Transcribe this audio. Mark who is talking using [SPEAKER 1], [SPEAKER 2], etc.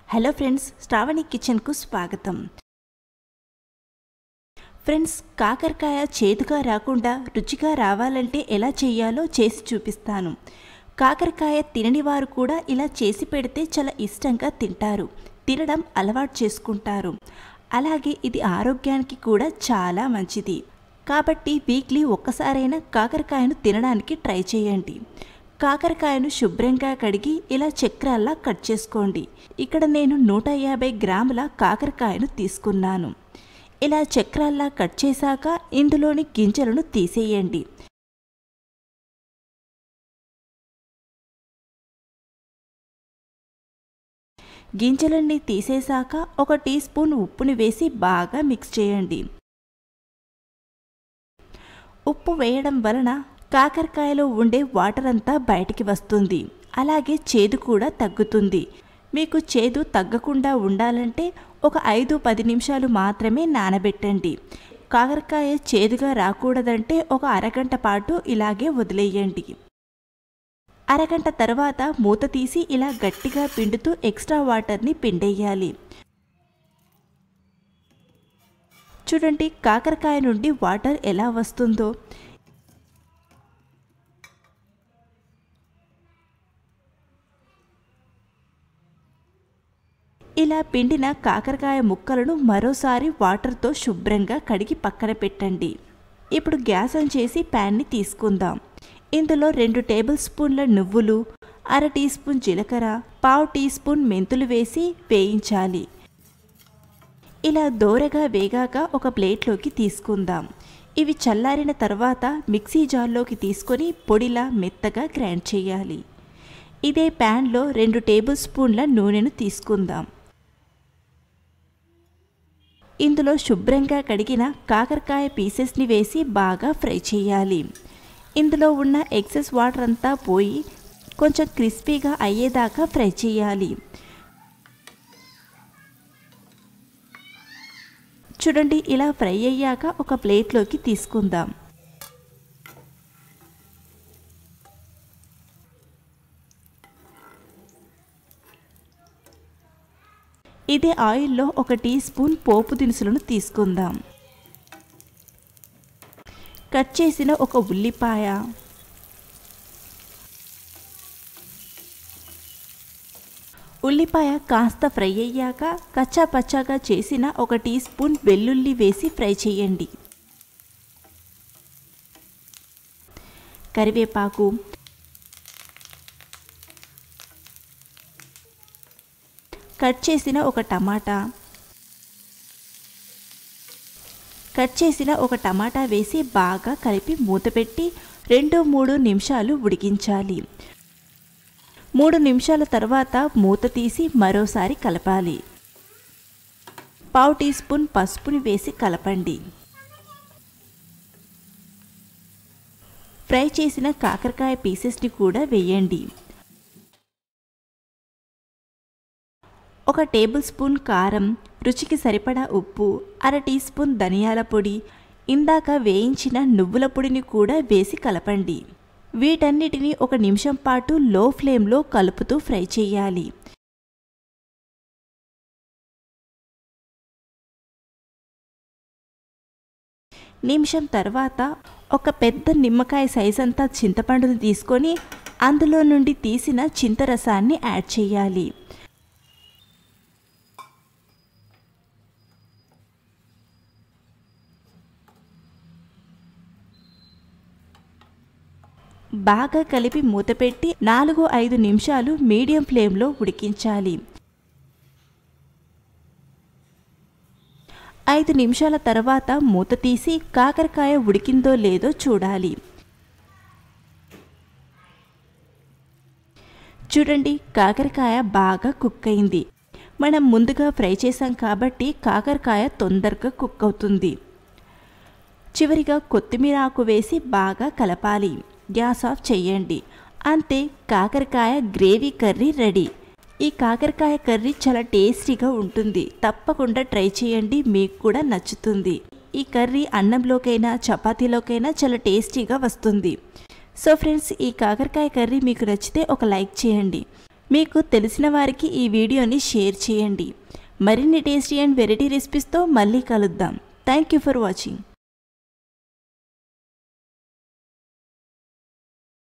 [SPEAKER 1] hello friends Shravani కిచెన్కు స్వాగతం friends కాకరకాయ చేదుగా రాకుండా రుచిగా రావాలంటే ఎలా చేయాలో చేసి చూపిస్తాను కాకరకాయ తినని వారు కూడా ఇలా చేసి పెడితే చాలా ఇష్టంగా తింటారు తినడం అలవాటు చేసుకుంటారు అలాగే ఇది ఆరోగ్యానికి కూడా చాలా మంచిది కాబట్టి వీక్లీ ఒక్కసారైనా కాకరకాయను తినడానికి ట్రై చేయండి కాకరకాయను శుభ్రంగా కడిగి ఇలా చక్రాల్లా కట్ చేసుకోండి ఇక్కడ నేను నూట యాభై గ్రాముల కాకరకాయను తీసుకున్నాను ఇలా చక్రాల్లా కట్ చేశాక ఇందులోని గింజలను తీసేయండి గింజలన్నీ తీసేశాక ఒక టీ స్పూన్ ఉప్పుని వేసి బాగా మిక్స్ చేయండి ఉప్పు వేయడం వలన కాకరకాయలో ఉండే వాటర్ అంతా బయటికి వస్తుంది అలాగే చేదు కూడా తగ్గుతుంది మీకు చేదు తగ్గకుండా ఉండాలంటే ఒక ఐదు పది నిమిషాలు మాత్రమే నానబెట్టండి కాకరకాయ చేదుగా రాకూడదంటే ఒక అరగంట పాటు ఇలాగే వదిలేయండి అరగంట తర్వాత మూత తీసి ఇలా గట్టిగా పిండుతూ ఎక్స్ట్రా వాటర్ని పిండేయాలి చూడండి కాకరకాయ నుండి వాటర్ ఎలా వస్తుందో ఇలా పిండిన కాకరకాయ ముక్కలను మరోసారి వాటర్తో శుభ్రంగా కడిగి పక్కన పెట్టండి ఇప్పుడు గ్యాస్ ఆన్ చేసి ప్యాన్ని తీసుకుందాం ఇందులో రెండు టేబుల్ స్పూన్ల నువ్వులు అర టీ స్పూన్ జీలకర్ర పావు టీ స్పూన్ మెంతులు వేసి వేయించాలి ఇలా దోరగా వేగాక ఒక ప్లేట్లోకి తీసుకుందాం ఇవి చల్లారిన తర్వాత మిక్సీ జార్లోకి తీసుకొని పొడిలా మెత్తగా గ్రైండ్ చేయాలి ఇదే ప్యాన్లో రెండు టేబుల్ స్పూన్ల నూనెను తీసుకుందాం ఇందులో శుభ్రంగా కడిగిన కాకరకాయ పీసెస్ని వేసి బాగా ఫ్రై చేయాలి ఇందులో ఉన్న ఎక్సెస్ వాటర్ అంతా పోయి కొంచెం క్రిస్పీగా అయ్యేదాకా ఫ్రై చేయాలి చూడండి ఇలా ఫ్రై అయ్యాక ఒక ప్లేట్లోకి తీసుకుందాం ఇదే ఆయిల్లో ఒక టీ స్పూన్ పోపు దినుసులను తీసుకుందాం కట్ చేసిన ఒక ఉల్లిపాయ ఉల్లిపాయ కాస్త ఫ్రై అయ్యాక కచ్చా పచ్చాగా చేసిన ఒక టీ స్పూన్ వెల్లుల్లి వేసి ఫ్రై చేయండి కరివేపాకు కట్ చేసిన ఒక టమాటా కట్ చేసిన ఒక టమాటా వేసి బాగా కలిపి మూతపెట్టి రెండు మూడు నిమిషాలు ఉడికించాలి మూడు నిమిషాల తర్వాత మూత తీసి మరోసారి కలపాలి పావు టీ స్పూన్ పసుపుని వేసి కలపండి ఫ్రై చేసిన కాకరకాయ పీసెస్ని కూడా వేయండి ఒక టేబుల్ స్పూన్ కారం రుచికి సరిపడా ఉప్పు అర టీ స్పూన్ ధనియాల పొడి ఇందాక వేయించిన నువ్వుల పొడిని కూడా వేసి కలపండి వీటన్నిటిని ఒక నిమిషం పాటు లో ఫ్లేమ్లో కలుపుతూ ఫ్రై చేయాలి నిమిషం తర్వాత ఒక పెద్ద నిమ్మకాయ సైజ్ అంతా చింతపండుని తీసుకొని అందులో నుండి తీసిన చింతరసాన్ని యాడ్ చేయాలి బాగా కలిపి మూతపెట్టి నాలుగు ఐదు నిమిషాలు మీడియం ఫ్లేమ్లో ఉడికించాలి ఐదు నిమిషాల తర్వాత మూత తీసి కాకరకాయ ఉడికిందో లేదో చూడాలి చూడండి కాకరకాయ బాగా కుక్ అయింది మనం ముందుగా ఫ్రై చేసాం కాబట్టి కాకరకాయ తొందరగా కుక్ అవుతుంది చివరిగా కొత్తిమీర ఆకు వేసి బాగా కలపాలి గ్యాస్ ఆఫ్ చేయండి అంతే కాకరకాయ గ్రేవీ కర్రీ రెడీ ఈ కాకరకాయ కర్రీ చాలా టేస్టీగా ఉంటుంది తప్పకుండా ట్రై చేయండి మీకు కూడా నచ్చుతుంది ఈ కర్రీ అన్నంలోకైనా చపాతీలోకైనా చాలా టేస్టీగా వస్తుంది సో ఫ్రెండ్స్ ఈ కాకరకాయ కర్రీ మీకు నచ్చితే ఒక లైక్ చేయండి మీకు తెలిసిన వారికి ఈ వీడియోని షేర్ చేయండి మరిన్ని టేస్టీ అండ్ వెరైటీ రెసిపీస్తో మళ్ళీ కలుద్దాం థ్యాంక్ యూ ఫర్ వాచింగ్